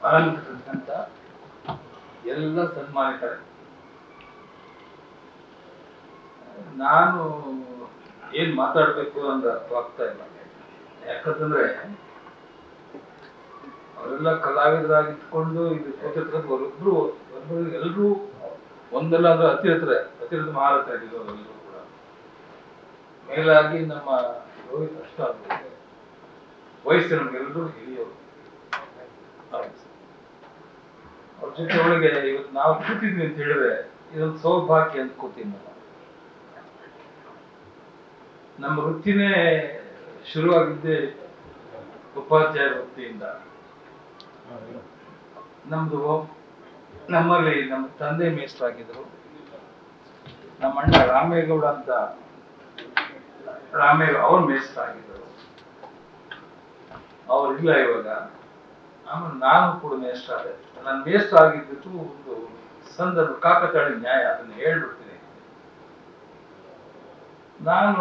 ಅಲಂಕರಿಸಿದಂತ ಎಲ್ಲ ಸನ್ಮಾನಿತರೆ ನಾನು ಏನ್ ಮಾತಾಡ್ಬೇಕು ಅಂತ ಅರ್ಥ ಆಗ್ತಾ ಇಲ್ಲ ಯಾಕಂತಂದ್ರೆ ಅವರೆಲ್ಲ ಕಲಾವಿದರಾಗಿಟ್ಕೊಂಡು ಇದು ಕೂತಿರ್ತಕ್ಕಂಥ ಒಬ್ಬರು ಒಬ್ಬರು ಎಲ್ಲರೂ ಒಂದಲ್ಲ ಅಂದ್ರೆ ಹತ್ತಿರ ಹತ್ತಿರದ ಮಹಾರಥರಾಗಿದ್ರು ಎಲ್ಲರೂ ಕೂಡ ಮೇಲಾಗಿ ನಮ್ಮ ರೋಹಿತ್ ಅಷ್ಟ ಆಗ್ಬೇಕು ವಯಸ್ಸಿನವರೆಲ್ಲರೂ ಹಿರಿಯವರು ಹೌದು. ಅವ್ರ ಜೊತೆ ಒಳಗೆ ಇವತ್ತು ನಾವು ಕೂತಿದ್ವಿ ಅಂತ ಹೇಳಿದ್ರೆ ಇದೊಂದು ಸೌಭಾಗ್ಯ ಅಂತ ಕೂತೀನಿ ನಾನು ನಮ್ಮ ವೃತ್ತಿನೇ ಶುರುವಾಗಿದ್ದೇ ಉಪಾಧ್ಯಾಯ ವೃತ್ತಿಯಿಂದ ನಮ್ದು ನಮ್ಮಲ್ಲಿ ನಮ್ಮ ತಂದೆ ಮೇಷ್ಟ್ರಾಗಿದ್ರು ನಮ್ಮ ಅಣ್ಣ ರಾಮೇಗೌಡ ಅಂತ ರಾಮೇಗೌಡ ಅವ್ರ ಮೇಷ್ಟ್ರಾಗಿದ್ರು ಅವ್ರಿಲ್ಲ ಇವಾಗ ಆಮೇಲೆ ನಾನು ಕೂಡ ಮೇಷ್ಟ್ರಾದೆ ನಾನು ಮೇಷ್ಟ್ರ ಆಗಿದ್ದು ಒಂದು ಸಂದರ್ಭ ಕಾಕತಾಳಿ ನ್ಯಾಯ ಅದನ್ನ ಹೇಳ್ಬಿಡ್ತೀನಿ ನಾನು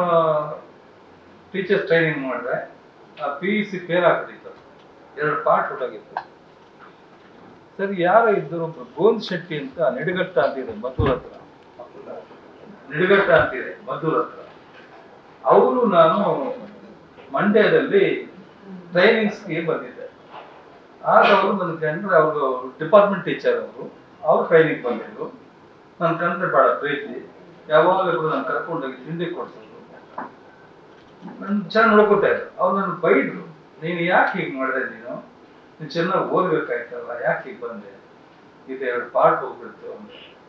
ಟೀಚರ್ಸ್ ಟ್ರೈನಿಂಗ್ ಮಾಡಿದೆ ಆ ಪಿ ಯು ಸಿ ಫೇಲ್ ಆಗ್ಬಿಟ್ಟಿತ್ತು ಎರಡು ಪಾರ್ಟ್ ಹೊರಟಾಗಿತ್ತು ಸರಿ ಯಾರೋ ಇದ್ದರು ಒಬ್ರು ಗೋಂದ್ ಶೆಟ್ಟಿ ಅಂತ ನಿಡಗಟ್ಟ ಅಂತಿದೆ ಮದ್ದೂರ್ ಹತ್ರ ನಿಡಗಟ್ಟ ಅಂತಿದೆ ಮದ್ದೂರ್ ಹತ್ರ ಅವರು ನಾನು ಮಂಡ್ಯದಲ್ಲಿ ಟ್ರೈನಿಂಗ್ಸ್ಗೆ ಬಂದಿದ್ದೆ ಆಗ ಅವರು ನನ್ನ ಕಂಡ್ರೆ ಅವರು ಡಿಪಾರ್ಟ್ಮೆಂಟ್ ಟೀಚರ್ ಅವರು ಅವ್ರು ಟ್ರೈನಿಂಗ್ ಬಂದಿದ್ರು ನನ್ನ ಕಂಡ್ರೆ ಬಹಳ ಪ್ರೀತಿ ಯಾವಾಗಲೂ ನಾನು ಕರ್ಕೊಂಡೋಗಿ ತಿಂಡಿ ಕೊಡ್ಸೋದು ನನ್ ಚೆನ್ನಾಗಿ ನೋಡ್ಕೊತಾ ಇದ್ರು ಅವ್ರು ನನ್ನ ಬೈದ್ರು ನೀನು ಯಾಕೆ ಹೀಗೆ ಮಾಡಿದೆ ನೀನು ನೀನು ಚೆನ್ನಾಗಿ ಓದ್ಬೇಕಾಯ್ತಲ್ಲ ಯಾಕೆ ಹೀಗೆ ಬಂದೆ ಇದು ಎರಡು ಪಾರ್ಟ್ ಹೋಗ್ಬಿಡ್ತು ಅಂತ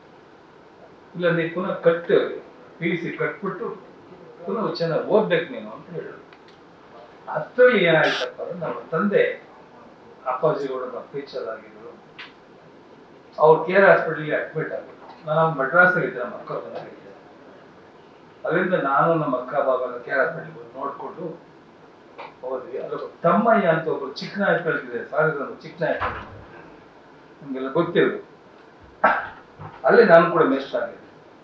ಇಲ್ಲ ನೀ ಪುನಃ ಕಟ್ಟು ಪಿ ಸಿ ಕಟ್ಬಿಟ್ಟು ಪುನಃ ಚೆನ್ನಾಗಿ ಓದ್ಬೇಕು ನೀನು ಅಂತ ಹೇಳಿದ್ರು ಅಷ್ಟರಲ್ಲಿ ಏನಾಯ್ತಪ್ಪ ಅಂದ್ರೆ ನಮ್ಮ ತಂದೆ ಅಪ್ಪಾಜಿಗೌಡ ಟೀಚರ್ ಆಗಿದ್ರು ಅವ್ರು ಕೇರ್ ಹಾಸ್ಪಿಟಲ್ಗೆ ಅಡ್ಮಿಟ್ ಆಗಿದ್ರು ನಾನು ಮಡ್ರಾಸಲ್ಲಿ ಇದ್ದೆ ನಮ್ಮ ಅಕ್ಕ ಮನೆಯಲ್ಲಿದ್ದೆ ಅಲ್ಲಿಂದ ನಾನು ನಮ್ಮ ಅಕ್ಕ ಬಾಬಾನ ಕೇರ್ ಹಾಸ್ಪಿಟಲ್ಗೆ ಹೋಗಿ ನೋಡ್ಕೊಂಡು ಹೋದ್ವಿ ಅದ್ರ ತಮ್ಮಯ್ಯ ಅಂತ ಒಬ್ರು ಚಿಕ್ಕ ನಾಯಕರಿದೆ ಸಾವಿರದ ಚಿಕ್ಕ ನಾಯಕರು ನಿಮ್ಗೆಲ್ಲ ಗೊತ್ತಿರೋದು ಅಲ್ಲಿ ನಾನು ಕೂಡ ಮೇಸ್ಟ್ ಆಗಿದ್ದೆ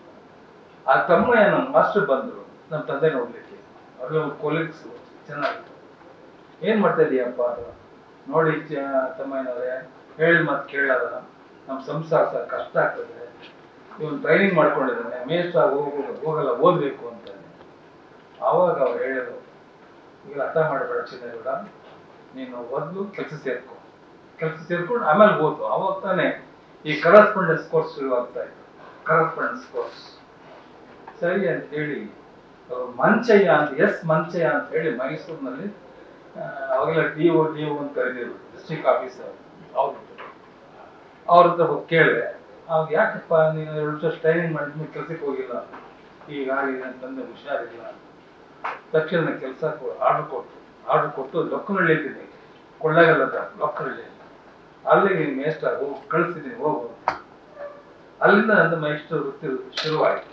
ಆ ತಮ್ಮಯ್ಯ ನಮ್ಮ ಮಾಸ್ಟರ್ ಬಂದ್ರು ನಮ್ಮ ತಂದೆ ನೋಡ್ಲಿಕ್ಕೆ ಅವ್ರಿಗೆ ಕೊಲೀಗ್ಸ್ ಚೆನ್ನಾಗಿತ್ತು ಏನ್ ಮಾಡ್ತಾ ಇದೀಯಪ್ಪ ಅದು ನೋಡಿ ಚ- ತಮ್ಮಯ್ಯನವ್ರೆ ಹೇಳಿ ಮತ್ತೆ ಕೇಳಲ್ಲ ನಮ್ಮ ಸಂಸಾರ ಸಹ ಕಷ್ಟ ಆಗ್ತದೆ ಇವನು ಟ್ರೈನಿಂಗ್ ಮಾಡ್ಕೊಂಡಿದ್ದಾನೆ ಮೇಸ್ಟ್ ಆಗಿ ಹೋಗು ಹೋಗಲ್ಲ ಓದ್ಬೇಕು ಅಂತಾನೆ ಆವಾಗ ಅವ್ರು ಹೇಳಿದ್ರು ಈಗ ಅರ್ಥ ಮಾಡಬೇಡ ಚಿನ್ನಗೌಡ ನೀನು ಓದ್ಲು ಕೆಲಸ ಸೇರ್ಕೊ ಕೆಲಸ ಸೇರ್ಕೊಂಡು ಆಮೇಲೆ ಓದು ಅವಾಗ ತಾನೇ ಈ ಕರಸ್ಪಾಂಡೆನ್ಸ್ ಕೋರ್ಸ್ ಶುರು ಆಗ್ತಾ ಇತ್ತು ಕರಸ್ಪಾಂಡೆನ್ಸ್ ಕೋರ್ಸ್ ಸರಿ ಅಂತ ಹೇಳಿ ಅವ್ರು ಮಂಚಯ್ಯ ಅಂತ ಎಸ್ ಮಂಚಯ್ಯ ಅಂತ ಹೇಳಿ ಮೈಸೂರಿನಲ್ಲಿ ಆ, ಅವಾಗೆಲ್ಲ ಡಿ ಒ ಡಿ ಒ ಅಂತ ಕರೀತಿದ್ರು ಡಿಸ್ಟ್ರಿಕ್ಟ್ ಆಫೀಸರ್ ಅವ್ರು ಅವ್ರ ಹತ್ರ ಹೋಗಿ ಕೇಳಿದೆ ಅವಾಗ ಯಾಕಪ್ಪ ನೀನು ಎರಡು ವರ್ಷ ಟ್ರೈನಿಂಗ್ ಮಾಡಿದ್ಮೇಲೆ ಕೆಲ್ಸಕ್ಕೆ ಹೋಗಿಲ್ಲ ಹೀಗಾಗಿದೆ ಅಂತಂದ್ರೆ ಹುಷಾರಿಲ್ಲ ತಕ್ಷಣ ಕೆಲಸ ಆರ್ಡರ್ ಕೊಟ್ಟು ಆರ್ಡರ್ ಕೊಟ್ಟು ಲೊಕ್ಕನಹಳ್ಳಿ ಇದ್ದೀನಿ ಕೊಳ್ಳೇಗಾಲದ ಲೊಕ್ಕನಹಳ್ಳಿ ಅಲ್ಲಿಗೆ ನೀನು ಮೇಸ್ಟರ್ ಹೋಗಿ ಕಳಿಸ್ತಿದ್ದೀನಿ ಹೋಗು ಅಂತ. ಅಲ್ಲಿಂದ ನನ್ನ ಮೇಸ್ಟರ್ ವೃತ್ತಿ ಶುರುವಾಯಿತು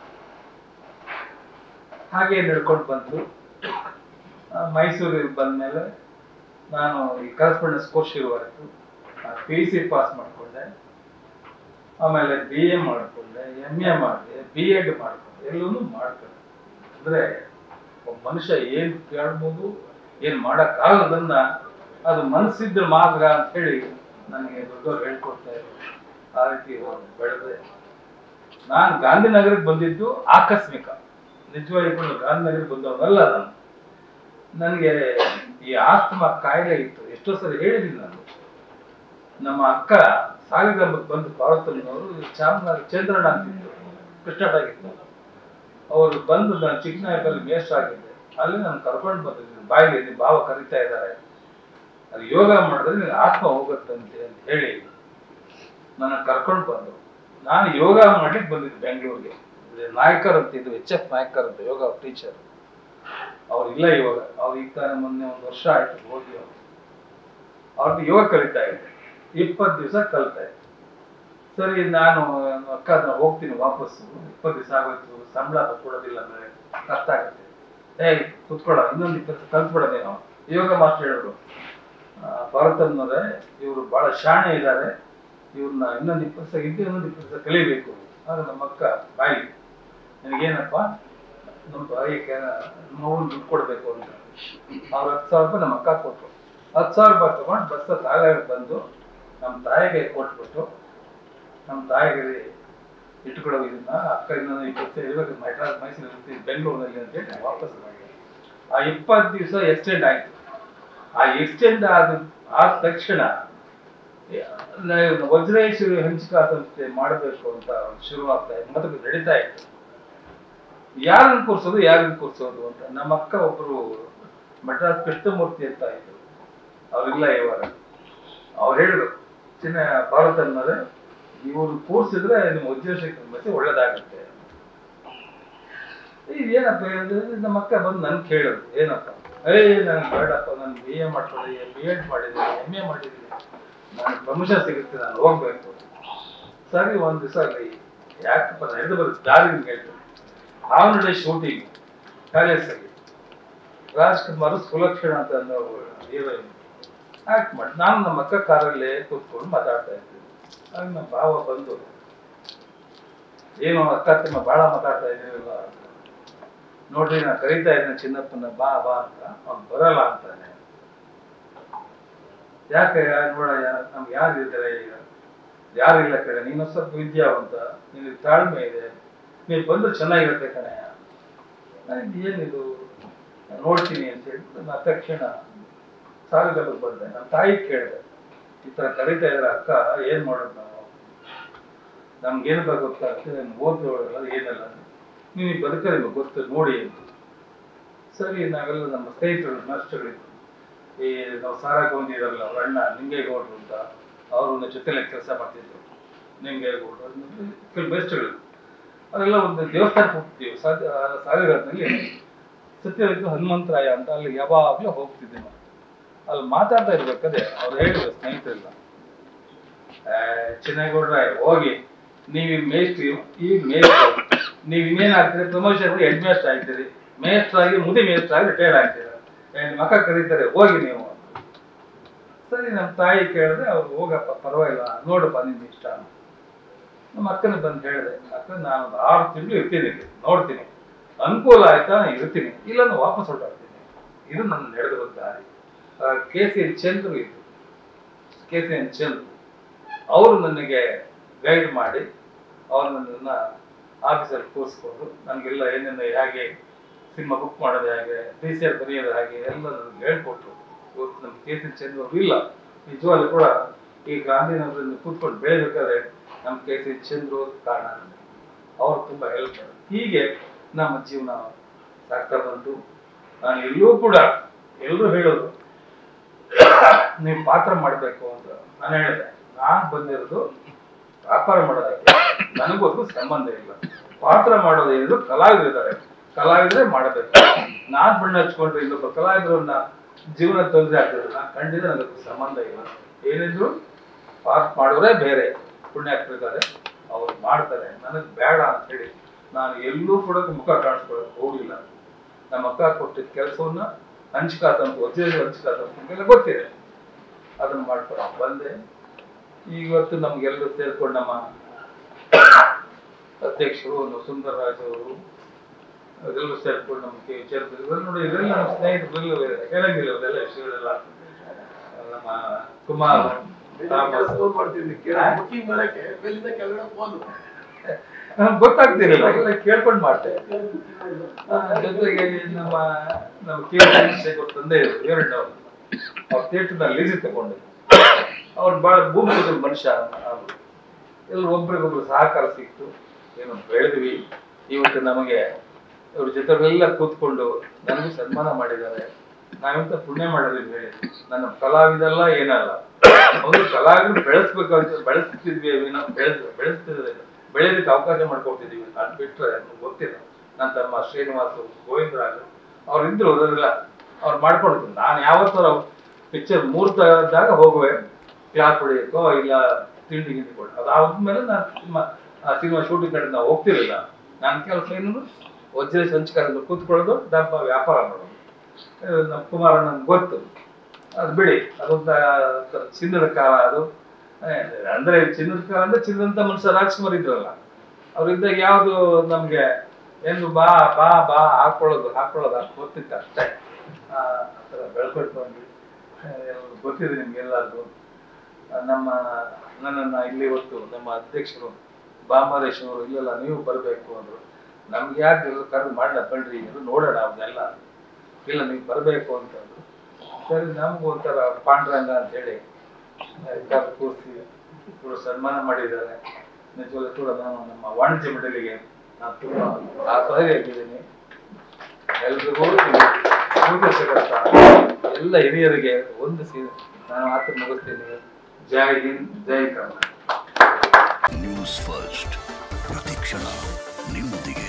ಹಾಗೆ ನಡ್ಕೊಂಡು ಬಂತು ಆ, ಮೈಸೂರಿಗೆ ಬಂದ್ಮೇಲೆ ನಾನು ಈ ಕರೆಸ್ಪಾಂಡೆನ್ಸ್ ಕೋರ್ಸ್ ಶುರುವಾಯಿತು ಪಿ ಯು ಸಿ ಪಾಸ್ ಮಾಡಿಕೊಂಡೆ ಆಮೇಲೆ ಬಿ ಎ ಮಾಡಿಕೊಂಡೆ ಎಮ್ ಎ ಮಾಡಿದೆ ಬಿ ಎಡ್ ಮಾಡಿಕೊಂಡೆ ಎಲ್ಲವನ್ನೂ ಮಾಡ್ಕೊಂಡೆ ಅಂದ್ರೆ ಒಬ್ಬ ಮನುಷ್ಯ ಏನ್ ಕೇಳ್ಬೋದು ಏನ್ ಮಾಡಕ್ಕಾಗದನ್ನ ಅದು ಮನಸ್ಸಿದ್ರೆ ಮಾತ್ರ ಅಂತ ಹೇಳಿ ನನಗೆ ದೊಡ್ಡವ್ರು ಹೇಳ್ಕೊಡ್ತಾ ಇದ್ರು ಆ ರೀತಿ ಬೆಳೆದೆ ನಾನು ಗಾಂಧಿನಗರಕ್ಕೆ ಬಂದಿದ್ದು ಆಕಸ್ಮಿಕ ನಿಜವಾಗಿ ಗಾಂಧಿನಗರಕ್ಕೆ ಬಂದವನಲ್ಲ ನಾನು ನನಗೆ ಈ ಆಸ್ತಮಾ ಕಾಯಿಲೆ ಇತ್ತು ಎಷ್ಟೋ ಸರಿ ಹೇಳಿದ್ದೀನಿ ನಾನು ನಮ್ಮ ಅಕ್ಕ ಸಾಲಿಗ್ರಾಮಕ್ಕೆ ಬಂದು ಪಾರ್ವತಮ್ಮನವರು ಚಾಮರಾಜ ಚಂದ್ರಣ್ಣ ಅಂತಿತ್ತು ಕೃಷ್ಣಾಟಾಗಿತ್ತು ಅವರು ಬಂದು ನಾನು ಚಿಕ್ಕನಾಯಕಲ್ಲಿ ಮೇಷ್ಟ್ರ ಆಗಿದ್ದೆ ಅಲ್ಲಿ ನಾನು ಕರ್ಕೊಂಡು ಬಂದಿದ್ದೀನಿ ಬಾಯಿಗೆ ನಿಮ್ಮ ಭಾವ ಕರಿತಾ ಇದ್ದಾರೆ ಅದು ಯೋಗ ಮಾಡಿದ್ರೆ ನಿನಗೆ ಆತ್ಮ ಹೋಗುತ್ತಂತೆ ಅಂತ ಹೇಳಿ ನನ್ನ ಕರ್ಕೊಂಡು ಬಂದು ನಾನು ಯೋಗ ಮಾಡ್ಲಿಕ್ಕೆ ಬಂದಿದ್ದೆ ಬೆಂಗಳೂರಿಗೆ ಇಲ್ಲಿ ನಾಯಕರ್ ಅಂತ ಇದು ಎಚ್ ಎಫ್ ನಾಯಕರ್ ಅಂತ ಯೋಗ ಟೀಚರ್ ಅವ್ರು ಇಲ್ಲ ಇವಾಗ ಅವ್ರು ಈಗ ತಾನೇ ಮೊನ್ನೆ ಒಂದು ವರ್ಷ ಆಯ್ತು ಹೋಗಿ ಅವ್ರು ಅವ್ರದ್ದು ಯೋಗ ಕಲಿತಾ ಇದ್ದೆ ಇಪ್ಪತ್ತು ದಿವಸ ಕಲಿತಾ ಇದ್ದೆ ಸರಿ ನಾನು ನನ್ನ ಅಕ್ಕ ನಾನು ಹೋಗ್ತೀನಿ ವಾಪಸ್ಸು ಇಪ್ಪತ್ತು ದಿವಸ ಆಗೋಯ್ತು ಸಂಬಳ ಕೊಡೋದಿಲ್ಲ ಅಂದ್ರೆ ಕಷ್ಟ ಆಗುತ್ತೆ ಏಯ್ ಕುತ್ಕೊಳ್ಳ ಇನ್ನೊಂದು ಇಪ್ಪತ್ತು ಕಲ್ತ್ಬಿಡ ನೀನು ಯೋಗ ಮಾಸ್ಟರ್ ಹೇಳಿದ್ರು ಭಾರತಮ್ಮನವರೇ ಇವರು ಬಹಳ ಶಾಣೆ ಇದ್ದಾರೆ ಇವ್ರನ್ನ ಇನ್ನೊಂದು ಇಪ್ಪತ್ತು ದಿವಸ ಇದ್ದು ಇನ್ನೊಂದು ಇಪ್ಪತ್ತು ದಿವಸ ಕಲಿಬೇಕು ಆಗ ನಮ್ಮ ಅಕ್ಕ ಬಾಯಿ ನನಗೇನಪ್ಪ ನಮ್ಮ ಬಾಯಿಗೆ ನೋವು ದುಡ್ಡು ಕೊಡ್ಬೇಕು ಅಂತ ಅವ್ರು ಹತ್ತು ಸಾವಿರ ರೂಪಾಯಿ ನಮ್ಮ ಅಕ್ಕ ಕೊಟ್ರು ಹತ್ತು ಸಾವಿರ ರೂಪಾಯಿ ತಗೊಂಡು ಬಸ್ ಸಾಲ ಬಂದು ನಮ್ಮ ತಾಯಿಗೆ ಕೊಟ್ಬಿಟ್ಟು ನಮ್ಮ ತಾಯಿಗೆ ಇಟ್ಕೊಳ್ಳೋ ಇದನ್ನ ಅಕ್ಕ ಇನ್ನೊಂದು ಇಪ್ಪತ್ತು ಇವಾಗ ಮೈಸೂರು ಮೈಸೂರು ಇರ್ತೀನಿ ಬೆಂಗಳೂರಿನಲ್ಲಿ ಅಂತ ಹೇಳಿ ವಾಪಸ್ ಬಂದೆ. ಆ ಇಪ್ಪತ್ತು ದಿವಸ ಎಕ್ಸ್ಟೆಂಡ್ ಆಯ್ತು ಆ ಎಕ್ಸ್ಟೆಂಡ್ ಆದ ಆದ ತಕ್ಷಣ ನ- ವಜ್ರೇಶ್ವರಿ ಹಂಚಿಕಾ ಸಂಸ್ಥೆ ಮಾಡಬೇಕು ಅಂತ ಶುರುವಾಗ್ತಾ ಇತ್ತು ಮತ್ತೆ ನಡೀತಾ ಇತ್ತು ಯಾರನ್ನು ಕೂರ್ಸೋದು ಯಾರನ್ನು ಕೂರ್ಸೋದು ಅಂತ ನಮ್ಮ ಅಕ್ಕ ಒಬ್ರು ಮಡ್ರಾಸ್ ಕೃಷ್ಣಮೂರ್ತಿ ಅಂತ ಇದ್ರು ಅವ್ರಿಲ್ಲ ಇವಾಗ ಅವ್ರು ಹೇಳಿದ್ರು ಚಿನ್ನ ಭಾರತ ಅನ್ನೋದೇ ಇವ್ರು ಕೂರ್ಸಿದ್ರೆ ನಿಮ್ಮ ವಜ್ರೇಶ್ವರಿ ಸಂಸ್ಥೆ ಒಳ್ಳೇದಾಗುತ್ತೆ ಇದೇನಪ್ಪ ಇದು? ನಮ್ಮ ಅಕ್ಕ ಬಂದು ನನ್ ಕೇಳಿದ್ರು ಏನಪ್ಪ ಏಯ್ ನನ್ಗೆ ಬೇಡಪ್ಪ ನಾನು ಬಿ ಎ ಮಾಡ್ಕೊಂಡಿದ್ದೀನಿ ಬಿ ಎಡ್ ಮಾಡಿದ್ದೀನಿ ಎಮ್ ಎ ಮಾಡಿದ್ದೀನಿ ನಾನು ಪ್ರಮೋಷನ್ ಸಿಗುತ್ತೆ ನಾನು ಹೋಗ್ಬೇಕು ಸರಿ ಒಂದ್ ದಿವಸ ಅಲ್ಲಿ ಯಾಕಪ್ಪ ನಡೆದು ಬರುತ್ತೆ ದಾರಿ ಹೇಳ್ತೀನಿ ಅವನಡೆ ಶೂಟಿಂಗ್ ಪ್ಯಾಲೇಸಲ್ಲಿ ರಾಜ್ಕುಮಾರ್ ಸುಲಕ್ಷಣ ಅಂತ ಅನ್ನೋ ಹೀರೋಯಿನ್ ಆಕ್ಟ್ ಮಾಡಿ ನಾನು ನಮ್ಮ ಅಕ್ಕ ಕಾರಲ್ಲೇ ಕೂತ್ಕೊಂಡು ಮಾತಾಡ್ತಾ ಇದ್ದೀನಿ ಆಗ ನಮ್ಮ ಭಾವ ಬಂದು ಏನು ಅಕ್ಕ ತಮ್ಮ ಭಾಳ ಮಾತಾಡ್ತಾ ಇದ್ದೀರಲ್ಲ ಅಂತ ನೋಡ್ರಿ ನಾನು ಕರೀತಾ ಇದ್ದೀನಿ ಚಿನ್ನಪ್ಪನ ಬಾ ಬಾ ಅಂತ ಅವ್ನು ಬರಲ್ಲ ಅಂತಾನೆ ಯಾಕೆ ನೋಡ ನಮ್ಗೆ ಯಾರು ಇದ್ದಾರೆ ಈಗ ಯಾರಿಲ್ಲ ಕಡೆ ನೀನು ಸ್ವಲ್ಪ ವಿದ್ಯಾವಂತ ನಿನಗೆ ತಾಳ್ಮೆ ಇದೆ ನೀವು ಬಂದ್ರೆ ಚೆನ್ನಾಗಿರುತ್ತೆ ಕಣೆ ನನಗೆ ಏನಿದು ನಾನ್ ನೋಡ್ತೀನಿ ಅಂತ ಹೇಳ್ಬಿಟ್ಟು ನಾನು ತಕ್ಷಣ ಸಾಲದಲ್ಲಿ ಬಂದೆ ನಮ್ಮ ತಾಯಿ ಕೇಳಿದೆ ಈ ಥರ ಕರೀತಾ ಇದ್ರೆ ಅಕ್ಕ ಏನ್ ಮಾಡೋದು ನಾವು ನಮ್ಗೇನು ಗೊತ್ತಾಗುತ್ತೆ ನಾನು ಓದೋಳಲ್ಲ ಏನಲ್ಲ ನೀವು ಬದುಕ ನಿಮಗೆ ಗೊತ್ತು ನೋಡಿ ಅಂತ ಸರಿ ನಾವೆಲ್ಲ ನಮ್ಮ ಸ್ನೇಹಿತರು ಮಾಸ್ಟರ್ಗಳಿದ್ರು ಈ ನಾವು ಸಾರಾ ಗೋಂದಿ ಇದಾರಲ್ಲ ಅವ್ರ ಅಣ್ಣ ನಿಂಗೇಗೌಡರು ಅಂತ ಅವರು ನನ್ನ ಜೊತೆಲೆ ಕೆಲಸ ಮಾಡ್ತಿದ್ರು ನಿಂಗೇಗೌಡರು ಕೆಲವು ಬೆಸ್ಟ್ಗಳು ಅವರೆಲ್ಲ ಒಂದು ದೇವಸ್ಥಾನಕ್ಕೆ ಹೋಗ್ತೀವಿ ಸಾಧ್ಯ ಸಾಗರದಲ್ಲಿ ಸತ್ಯವಿದ್ದು ಹನುಮಂತರಾಯ ಅಂತ ಅಲ್ಲಿ ಯಾವಾಗಲೂ ಹೋಗ್ತಿದ್ದೆ ನಾವು ಅಲ್ಲಿ ಮಾತಾಡ್ತಾ ಇರ್ಬೇಕಾದ್ರೆ ಅವ್ರು ಹೇಳಿದ್ರು ಸ್ನೇಹಿತರೆಲ್ಲ ಚಿನ್ನಗೌಡ್ರ ಹೋಗಿ ನೀವು ಮೇಸ್ಟ್ರಿ ಈ ಮೇಸ್ಟ್ರು ನೀವು ಇನ್ನೇನ್ ಆಗ್ತೀರಿ ಪ್ರಮೋಷನ್ ಹೆಡ್ ಮೇಸ್ಟ್ರ್ ಆಗ್ತೀರಿ ಮೇಸ್ಟ್ರ್ ಆಗಿ ಮುದಿ ಮೇಸ್ಟ್ರ್ ಆಗಿ ರಿಟೈರ್ ಆಗ್ತೀರ ಏನ್ ಮಕ್ಕ ಕರೀತಾರೆ ಹೋಗಿ ನೀವು ಸರಿ ನಮ್ಮ ತಾಯಿ ಕೇಳಿದ್ರೆ ಅವ್ರು ಹೋಗಪ್ಪ ಪರವಾಗಿಲ್ಲ ನೋಡಪ್ಪ ನಿನ್ ಇಷ್ಟ ಅಂತ. ನಮ್ಮ ಅಕ್ಕನ ಬಂದು ಹೇಳಿದೆ ಅಕ್ಕ ನಾನು ಒಂದು ಆರು ತಿಂಗಳು ಇರ್ತೀನಿ ಇಲ್ಲಿ, ನೋಡ್ತೀನಿ ಅನುಕೂಲ ಆಯ್ತಾ ನಾನು ಇರ್ತೀನಿ ಇಲ್ಲ ನಾನು ವಾಪಸ್ ಹೊರಟಾಗ್ತೀನಿ ಇದು ನನ್ನ ನಡೆದು ಬಂದ ದಾರಿ ಕೆ ಸಿ ಎನ್ ಚಂದ್ರು ಇತ್ತು ಕೆ ಸಿ ಎನ್ ಚಂದ್ರು ಅವರು ನನಗೆ ಗೈಡ್ ಮಾಡಿ ಅವ್ರು ನನ್ನನ್ನು ಆಫೀಸಲ್ಲಿ ಕೂರಿಸ್ಕೊಂಡು ನನಗೆಲ್ಲ ಏನೇನು ಹೇಗೆ ಸಿನಿಮಾ ಬುಕ್ ಮಾಡೋದು ಹೇಗೆ ಡಿ ಸಿ ಆರ್ ಬರೆಯೋದು ಹಾಗೆ ಎಲ್ಲ ನನಗೆ ಹೇಳ್ಕೊಟ್ರು ಇವತ್ತು ನಮ್ಮ ಕೆ ಸಿ ಚಂದ್ರ ಅವರು ಇಲ್ಲ ನಿಜವಾಗ್ಲೂ ಕೂಡ ಈ ಗಾಂಧಿನಗರದಲ್ಲಿ ಕೂತ್ಕೊಂಡು ಬೆಳಿಬೇಕಾದ್ರೆ ನಮ್ಮ ಕೆ ಸಿ ಚಂದ್ರು ಕಾರಣ ನನಗೆ. ಅವ್ರು ತುಂಬ ಹೆಲ್ಪ್ ಮಾಡಿದ್ರು ಹೀಗೆ ನಮ್ಮ ಜೀವನ ಸಾಗ್ತಾ ಬಂತು ನಾನು ಎಲ್ಲೂ ಕೂಡ ಎಲ್ಲರೂ ಹೇಳೋದು ನೀವು ಪಾತ್ರ ಮಾಡಬೇಕು ಅಂತ ನಾನು ಹೇಳಿದೆ ನಾನು ಬಂದಿರೋದು ವ್ಯಾಪಾರ ಮಾಡೋದಕ್ಕೆ ನನಗೊಬ್ಬರು ಸಂಬಂಧ ಇಲ್ಲ ಪಾತ್ರ ಮಾಡೋದು ಏನಿದ್ರು ಕಲಾವಿದರಿದ್ದಾರೆ ಕಲಾವಿದರೆ ಮಾಡಬೇಕು ನಾನ್ ಬಣ್ಣ ಹಚ್ಕೊಂಡ್ರೆ ಇನ್ನೊಬ್ಬ ಕಲಾವಿದರನ್ನ ಜೀವನ ತೊಂದರೆ ಆಗ್ತದೆ ನಾನು ಖಂಡಿತ ನನಗೆ ಸಂಬಂಧ ಇಲ್ಲ ಏನಿದ್ರು ಪಾಸ್ ಮಾಡೋರೇ ಬೇರೆ ಪುಣ್ಯಾತ್ಮರಿದ್ದಾರೆ ಅವ್ರು ಮಾಡ್ತಾರೆ ನನಗೆ ಬೇಡ ಅಂತ ಹೇಳಿ ನಾನು ಎಲ್ಲೂ ಕೂಡ ಮುಖ ಕಾಣಿಸ್ಕೊಳ್ಳೋಕೆ ಹೋಗಿಲ್ಲ ನಮ್ಮ ಅಕ್ಕ ಕೊಟ್ಟಿದ್ದ ಕೆಲಸವನ್ನ ಹಂಚ್ಕಾತಂತ ವಜ್ರ ಹಂಚ್ಕಾತಂತ ನಿಮಗೆಲ್ಲ ಗೊತ್ತಿದೆ ಅದನ್ನ ಮಾಡ್ಕೊಂಡು ಬಂದೆ ಇವತ್ತು ನಮ್ಗೆಲ್ಲರೂ ಸೇರ್ಕೊಂಡು ನಮ್ಮ ಅಧ್ಯಕ್ಷರು ನಮ್ಮ ಸುಂದರರಾಜ್ ಅವರು ಅದೆಲ್ಲರೂ ಸೇರ್ಕೊಂಡು ನಮ್ಗೆ ಸೇರ್ಕೊಂಡು ಇವೆಲ್ಲ ನೋಡಿ ಇದೆಲ್ಲ ನಮ್ಮ ಸ್ನೇಹಿತರೆಲ್ಲ ಹೇಳಂಗಿಲ್ಲ ಇವರೆಲ್ಲ ವಿಷಯಗಳೆಲ್ಲ ನಮ್ಮ ಕುಮಾರ್ ರಾಮದಾಸ್ ಫೋನ್ ಮಾಡ್ತಿದ್ದೆ ಬುಕಿಂಗ್ ಮಾಡಕ್ಕೆ ಮೇಲಿಂದ ಕೆಳಗಡೆ ಫೋನ್ ನಮ್ಗೆ ಗೊತ್ತಾಗ್ತಿರಲಿಲ್ಲ ಎಲ್ಲ ಕೇಳ್ಕೊಂಡು ಮಾಡ್ತೆ ಆ, ಜೊತೆಗೆ ನಮ್ಮ ನಮ್ಮ ಕೆ ಚಂದ್ರಶೇಖರ್ ತಂದೆ ಇವರಣ್ಣ ಅವರು ಅವ್ರ ಥಿಯೇಟರ್ನ ಲೀಸಿ ತಗೊಂಡು ಅವ್ರು ಬಹಳ ಭೂಮಿ ಮನುಷ್ಯ ಅವ್ರು ಎಲ್ಲರೂ ಒಬ್ರಿಗೊಬ್ರು ಸಹಕಾರ ಸಿಕ್ತು ಏನು ಬೆಳೆದ್ವಿ ಇವತ್ತು ನಮಗೆ ಇವ್ರ ಜೊತೆಗೆಲ್ಲ ಕೂತ್ಕೊಂಡು ನನಗೂ ಸನ್ಮಾನ ಮಾಡಿದ್ದಾರೆ ನಾವಿಂತ ಪುಣ್ಯ ಮಾಡೋದಿಲ್ಲ ಹೇಳಿ ನನ್ನ ಕಲಾವಿದಲ್ಲ ಏನಲ್ಲ ಒಂದು ಕಲಾವಿದ್ರು ಬೆಳೆಸ್ಬೇಕಂತ ಬೆಳೆಸ್ತಿದ್ವಿ ವಿನ ಬೆಳೆಸ್ ಬೆಳೆಸ್ತಿದ್ರೆ ಬೆಳೆಯೋದಕ್ಕೆ ಅವಕಾಶ ಮಾಡ್ಕೊಡ್ತಿದೀವಿ ಅದು ಬಿಟ್ರೆ ನಮ್ಗೆ ಗೊತ್ತಿಲ್ಲ ನನ್ನ ತಮ್ಮ ಶ್ರೀನಿವಾಸು ಗೋವಿಂದರಾಜು ಅವ್ರು ಇದ್ರು ಅದರೆಲ್ಲ ಅವ್ರು ಮಾಡ್ಕೊಂಡಿದ್ರು ನಾನು ಯಾವತ್ತಾರ ಪಿಕ್ಚರ್ ಮೂರ್ತಾದಾಗ ಹೋಗುವೆ ಕ್ಲಾಸ್ ಹೊಡೆಯೋಕ್ಕೋ ಇಲ್ಲ ತಿಂಡಿ ಗಿಂಡಿ ಕೊಡು ಅದಾದ್ಮೇಲೆ ನಾನು ಸಿನಿಮಾ ಆ ಸಿನಿಮಾ ಶೂಟಿಂಗ್ ಕಡೆ ನಾವು ಹೋಗ್ತಿರ್ಲಿಲ್ಲ ನನ್ನ ಕೆಲಸ ಏನು ವಜ್ರ ಸಂಚಕಾರದಲ್ಲಿ ಕೂತ್ಕೊಳ್ಳೋದು ಡಬ್ಬ ವ್ಯಾಪಾರ ಮಾಡೋದು ಆ, ನಮ್ಮ ಕುಮಾರಣ್ಣ ಗೊತ್ತು ಅದು ಬಿಡಿ ಅದೊಂದು ಚಿನ್ನದ ಕಾಲ ಅದು ಆ, ಅಂದ್ರೆ ಚಿನ್ನದ ಕಾಲ ಅಂದ್ರೆ ಚಿನ್ನದಂತ ಮನುಷ್ಯ ರಾಜ್ಕುಮಾರ್ ಇದ್ರಲ್ಲ ಅವ್ರಿದ್ದಾಗ ಯಾವುದು ನಮ್ಗೆ ಏನು ಬಾ ಬಾ ಬಾ ಹಾಕೊಳ್ಳೋದು ಹಾಕೊಳ್ಳೋದು ಅಷ್ಟು ಗೊತ್ತಿತ್ತು ಅಷ್ಟೇ ಆ ಥರ ಬೆಳ್ಕೊಟ್ಟು ಬಂದ್ವಿ ಆ, ಗೊತ್ತಿದೆ ನಿಮ್ಗೆಲ್ಲರಿಗೂ ಆ, ನಮ್ಮ ನನ್ನನ್ನು ಇಲ್ಲಿ ಇವತ್ತು ನಮ್ಮ ಅಧ್ಯಕ್ಷರು ಬಾಮರೇಶ್ ಅವರು ಇಲ್ಲೆಲ್ಲ ನೀವು ಬರಬೇಕು ಅಂದರು ನಮ್ಗೆ ಯಾಕೆ ಎಲ್ಲ ಕರೆದು ಮಾಡೋಣ ಬನ್ರಿ ಇದು ನೋಡೋಣ ಅವನ್ನೆಲ್ಲ ಇಲ್ಲ ನೀವು ಬರಬೇಕು ಅಂತಂದ್ರು ಸರಿ ನಮಗೂ ಒಂಥರ ಪಾಂಡುರಂಗ ಅಂತ ಹೇಳಿ ಕರೆದು ಕೂರಿಸಿ ಇವರು ಸನ್ಮಾನ ಮಾಡಿದ್ದಾರೆ ನಿಜವಾಗ್ಲೂ ಕೂಡ ನಾನು ನಮ್ಮ ವಾಣಿಜ್ಯ ಮಂಡಳಿಗೆ ನಾನು ತುಂಬ ಆಭಾರಿಯಾಗಿದ್ದೀನಿ ಎಲ್ರಿಗೂ ಸೂಚಿಸಕರ್ತ ಎಲ್ಲ ಹಿರಿಯರಿಗೆ ಒಂದು ಸಿ ನಾನು ಮಾತು ಮುಗಿಸ್ತೀನಿ ಜೈ ಹಿಂದ್ ಜೈ ಕರ್ನಾಟಕ ನ್ಯೂಸ್ ಫಸ್ಟ್ ಪ್ರತಿಕ್ಷಣ ನಿಮ್ಮೊಂದಿಗೆ